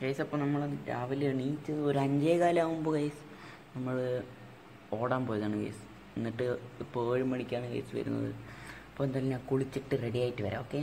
Guys അപ്പോൾ നമ്മൾ രാവിലെ എണീറ്റത് ഒരു അഞ്ചേ കാലാകുമ്പോൾ ഗൈസ് നമ്മൾ ഓടാൻ പോയതാണ് ഗൈസ് എന്നിട്ട് ഇപ്പോൾ ഏഴ് മണിക്കാണ് ഗൈസ് വരുന്നത് അപ്പോൾ എന്തായാലും ഞാൻ കുളിച്ചിട്ട് റെഡി ആയിട്ട് വരാം ഓക്കെ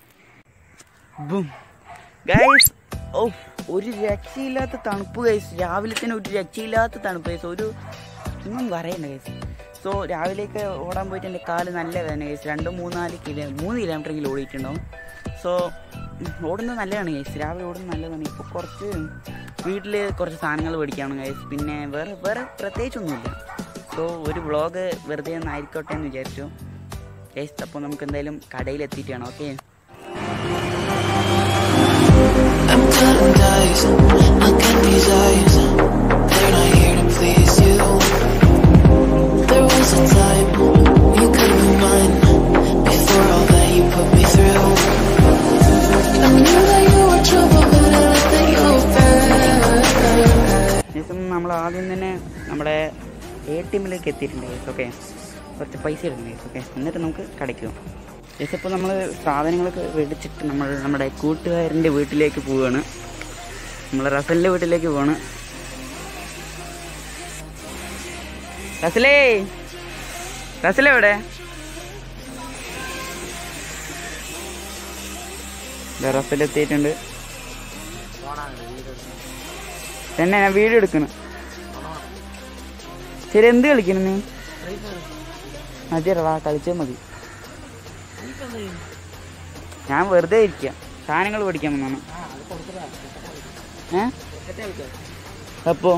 ഗൈസ് ഓ ഒരു രക്ഷയില്ലാത്ത തണുപ്പ് ഗൈസ് രാവിലെ തന്നെ ഒരു രക്ഷയില്ലാത്ത തണുപ്പ് ഗൈസ് ഒരു ഒന്നും പറയണ്ട ഗൈസ് സോ രാവിലേക്ക് ഓടാൻ പോയിട്ട് എൻ്റെ കാല് നല്ല വേദന ഗൈസ് രണ്ട് മൂന്നാല് കിലോ മൂന്ന് കിലോമീറ്ററെങ്കിലും ഓടിയിട്ടുണ്ടാവും സോ ഓടുന്നത് നല്ലതാണ് ഗൈസ് രാവിലെ ഓടുന്നത് നല്ലതാണ് ഇപ്പോൾ കുറച്ച് വീട്ടിൽ കുറച്ച് സാധനങ്ങൾ മേടിക്കാണ് ഗൈസ് പിന്നെ വേറെ വേറെ പ്രത്യേകിച്ചൊന്നുമില്ല സോ ഒരു വ്ളോഗ് വെറുതെ ഒന്ന് ആയിക്കോട്ടെ എന്ന് വിചാരിച്ചു ഗൈസ് അപ്പോൾ നമുക്ക് എന്തായാലും കടയിൽ എത്തിയിട്ടാണ് okay I'm cutting ties, look in these eyes. They're not here to please you. There was a time you could be mine before all that you put me through. I knew that you were trouble, but I let that you were bad. ശേഷം നമ്മൾ ആദ്യം തന്നെ നമ്മുടെ A T എമ്മിലേക്ക് എത്തിയിട്ടുണ്ട് guys okay കുറച്ച് പൈസ ഇടുന്നു guys okay എന്നിട്ട് നമുക്ക് കടയ്ക്ക് പോകാം ഗൈസ് ഇപ്പോൾ നമ്മൾ സാധനങ്ങളൊക്കെ മേടിച്ചിട്ട് നമ്മൾ നമ്മുടെ കൂട്ടുകാരൻ്റെ വീട്ടിലേക്ക് പോവുകയാണ് നമ്മൾ റസലിൻ്റെ വീട്ടിലേക്ക് പോവാണ് റസലേ റസലേ എവിടെ ദേ റസൽ എത്തിയിട്ടുണ്ട് തന്നെ ഞാൻ വീഡിയോ എടുക്കണം ശരി എന്ത് കളിക്കണം നീ മതിയടാ കളിച്ചാൽ മതി ഞാൻ വെറുതെ ഇരിക്കാം സാധനങ്ങൾ പഠിക്കാൻ വന്നാണ് ഏ അപ്പോ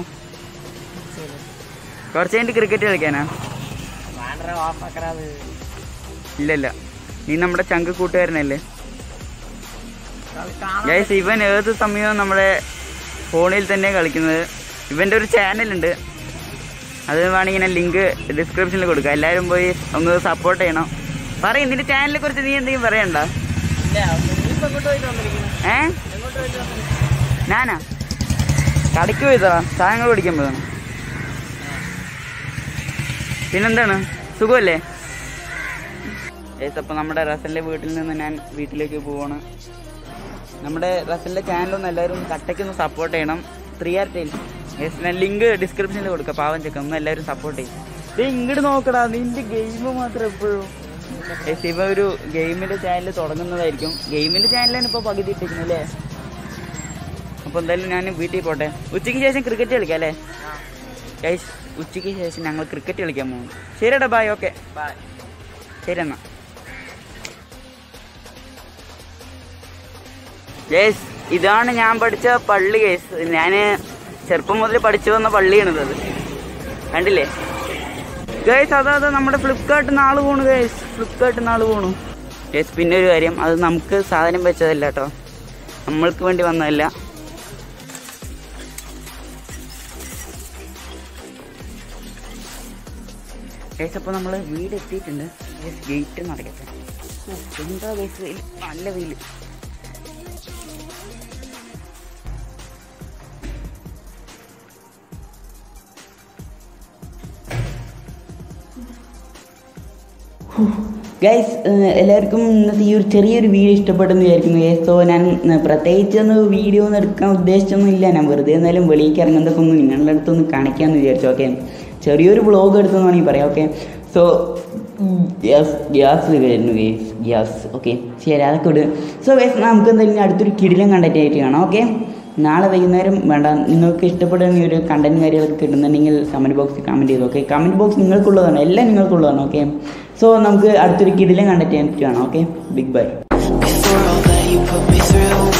കുറച്ച് കഴിഞ്ഞിട്ട് ക്രിക്കറ്റ് കളിക്കാനാ ഇല്ല ഇല്ല നീ നമ്മുടെ ചങ്ക് കൂട്ടുകാരനല്ലേ ഗൈസ് ഇവൻ ഏത് സമയവും നമ്മുടെ ഫോണിൽ തന്നെ കളിക്കുന്നത് ഇവൻ്റെ ഒരു ചാനലുണ്ട് അത് വേണമെങ്കിൽ ഞാൻ ലിങ്ക് ഡിസ്ക്രിപ്ഷനിൽ കൊടുക്കാം എല്ലാവരും പോയി ഒന്ന് സപ്പോർട്ട് ചെയ്യണം പറയും നിന്റെ ചാനലിനെ കുറിച്ച് നീ എന്തെങ്കിലും പറയണ്ട ഏ ഞാനാ കടയ്ക്ക് പോയതാ സാധനങ്ങൾ പഠിക്കാൻ പോയതാണ് പിന്നെന്താണ് സുഖമല്ലേ ഏസ് അപ്പം നമ്മുടെ റസലിൻ്റെ വീട്ടിൽ നിന്ന് ഞാൻ വീട്ടിലേക്ക് പോവാണ് നമ്മുടെ റസലിൻ്റെ ചാനലൊന്ന് എല്ലാവരും കട്ടയ്ക്കൊന്ന് സപ്പോർട്ട് ചെയ്യണം ത്രീ ആർ ടൈൽസ് യെസ് ഞാൻ ലിങ്ക് ഡിസ്ക്രിപ്ഷനിൽ കൊടുക്കാം പാവം ചെക്കം ഒന്ന് എല്ലാവരും സപ്പോർട്ട് ചെയ്യും ദേ ഇങ്ങോട്ട് നോക്കടാ നിന്റെ ഗെയിം മാത്രം എപ്പോഴും യെസ് ഇവ ഒരു ഗെയിമിൻ്റെ ചാനൽ തുടങ്ങുന്നതായിരിക്കും ഗെയിമിൻ്റെ ചാനലാണ് ഇപ്പോൾ പകുതി ഇട്ടിരിക്കുന്നത് അല്ലേ അപ്പോൾ എന്തായാലും ഞാൻ വീട്ടിൽ പോട്ടെ ഉച്ചയ്ക്ക് ശേഷം ക്രിക്കറ്റ് കളിക്കാം അല്ലേ ഗൈസ് ഉച്ചയ്ക്ക് ശേഷം ഞങ്ങൾ ക്രിക്കറ്റ് കളിക്കാൻ പോകും ശരിടാ ബായ് ഓക്കെ ശരി എന്നാ യേസ് ഇതാണ് ഞാൻ പഠിച്ച പള്ളി കേസ് ഞാൻ ചെറുപ്പം മുതൽ പഠിച്ചു വന്ന പള്ളിയാണിത് അത് കണ്ടില്ലേ ഗേസ് അതാ അതാ നമ്മുടെ ഫ്ലിപ്കാർട്ടിൽ നിന്ന് ആള് പോണു ഗേസ് ഫ്ലിപ്കാർട്ടിൽ നിന്ന് ആള് പോണു ഗേസ് പിന്നെ ഒരു കാര്യം അത് നമുക്ക് സാധനം വെച്ചതല്ല കേട്ടോ നമ്മൾക്ക് വേണ്ടി വന്നതല്ല ഗേസ് അപ്പോൾ നമ്മൾ വീട് എത്തിയിട്ടുണ്ട് ഗേസ് ഗേറ്റ് നടക്കട്ടെ ഓ, എന്താ ഗേസ് വെയിൽ നല്ല വെയിൽ ഗൈസ് എല്ലാവർക്കും ഇന്നത്തെ ഈ ഒരു ചെറിയൊരു വീഡിയോ ഇഷ്ടപ്പെട്ടെന്ന് വിചാരിക്കുന്നു ഗൈസ് സോ ഞാൻ ഉം, പ്രത്യേകിച്ചൊന്ന് വീഡിയോ ഒന്നും എടുക്കാൻ ഉദ്ദേശിച്ചൊന്നും ഇല്ല ഞാൻ വെറുതെ എന്നാലും വെളിയിലേക്ക് ഇറങ്ങുന്നതൊക്കെ ഒന്ന് നിങ്ങളുടെ അടുത്തൊന്ന് കാണിക്കാമെന്ന് വിചാരിച്ചു ഓക്കെ ചെറിയൊരു വ്ളോഗ് എടുത്തെന്ന് വേണമെങ്കിൽ പറയാം ഓക്കെ സോ ഗ്യാസ് ഗ്യാസ് വരുന്നു ഗൈസ് ഗ്യാസ് ഓക്കെ ശരി അതൊക്കെ വിട് സോ ഗൈസ് നമുക്ക് എന്തായാലും അടുത്തൊരു കിടിലം കണ്ടന്റ് ആയിട്ട് കാണാം ഓക്കെ നാളെ വൈകുന്നേരം വേണ്ട നിങ്ങൾക്ക് ഇഷ്ടപ്പെടുന്ന ഈ ഒരു കണ്ടന്റ് കാര്യങ്ങളൊക്കെ കിട്ടുന്നുണ്ടെങ്കിൽ കമൻറ്റ് ബോക്സിൽ കമൻറ്റ് ചെയ്തു ഓക്കെ കമൻറ്റ് ബോക്സ് നിങ്ങൾക്കുള്ളതാണ് എല്ലാം നിങ്ങൾക്കുള്ളതാണ് ഓക്കെ സോ നമുക്ക് അടുത്തൊരു കിടിലം കണ്ടന്റ് ആയിട്ട് കാണാം okay big bye Before all that you put me through.